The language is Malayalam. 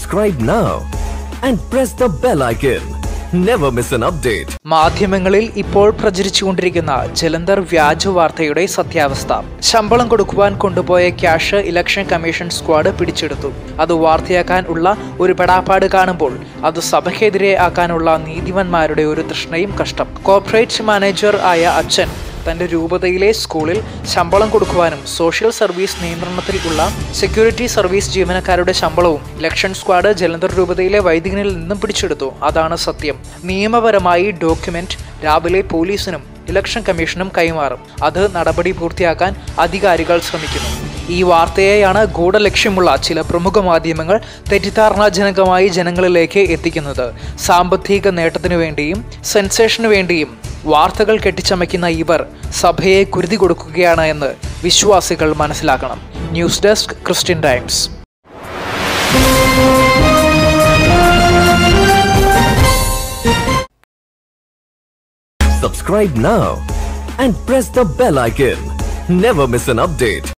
Subscribe now and press the bell icon. Never miss an update. മാധ്യമങ്ങളിൽ ഇപ്പോൾ പ്രചരിച്ചുകൊണ്ടിരിക്കുന്ന ജലന്ധർ വ്യാജ വാർത്തയുടെ സത്യാവസ്ഥ ശമ്പളം കൊടുക്കുവാൻ കൊണ്ടുപോയ ക്യാഷ് ഇലക്ഷൻ കമ്മീഷൻ സ്ക്വാഡ് പിടിച്ചെടുത്തു അത് വാർത്തയാക്കാൻ ഉള്ള ഒരു പെടാപ്പാട് കാണുമ്പോൾ അത് സഭയ്ക്കെതിരെ ആക്കാനുള്ള നീതിമാന്മാരുടെ ഒരു തൃഷ്ണയും കഷ്ടം കോർപ്പറേറ്റ് മാനേജർ ആയ അച്ഛൻ തന്റെ രൂപതയിലെ സ്കൂളിൽ ശമ്പളം കൊടുക്കുവാനും സോഷ്യൽ സർവീസ് നിയന്ത്രണത്തിൽ ഉള്ള സെക്യൂരിറ്റി സർവീസ് ജീവനക്കാരുടെ ശമ്പളവും ഇലക്ഷൻ സ്ക്വാഡ് ജലന്ധർ രൂപതയിലെ വൈദികനിൽ നിന്നും പിടിച്ചെടുത്തു അതാണ് സത്യം നിയമപരമായി ഡോക്യുമെന്റ് രാവിലെ പോലീസിനും ഇലക്ഷൻ കമ്മീഷനും കൈമാറും അത് നടപടി പൂർത്തിയാക്കാൻ അധികാരികൾ ശ്രമിക്കുന്നു ഈ വാർത്തയെയാണ് ഗൂഢലക്ഷ്യമുള്ള ചില പ്രമുഖ മാധ്യമങ്ങൾ തെറ്റിദ്ധാരണാജനകമായി ജനങ്ങളിലേക്ക് എത്തിക്കുന്നത് സാമ്പത്തിക നേട്ടത്തിനു വേണ്ടിയും സെൻസേഷനു വേണ്ടിയും വാർത്തകൾ കെട്ടിച്ചമയ്ക്കുന്ന ഇവർ സഭയെ കുരുതി കൊടുക്കുകയാണ് എന്ന് വിശ്വാസികൾ മനസ്സിലാക്കണം news desk Christian Times Subscribe now and press the bell icon. Never miss an update.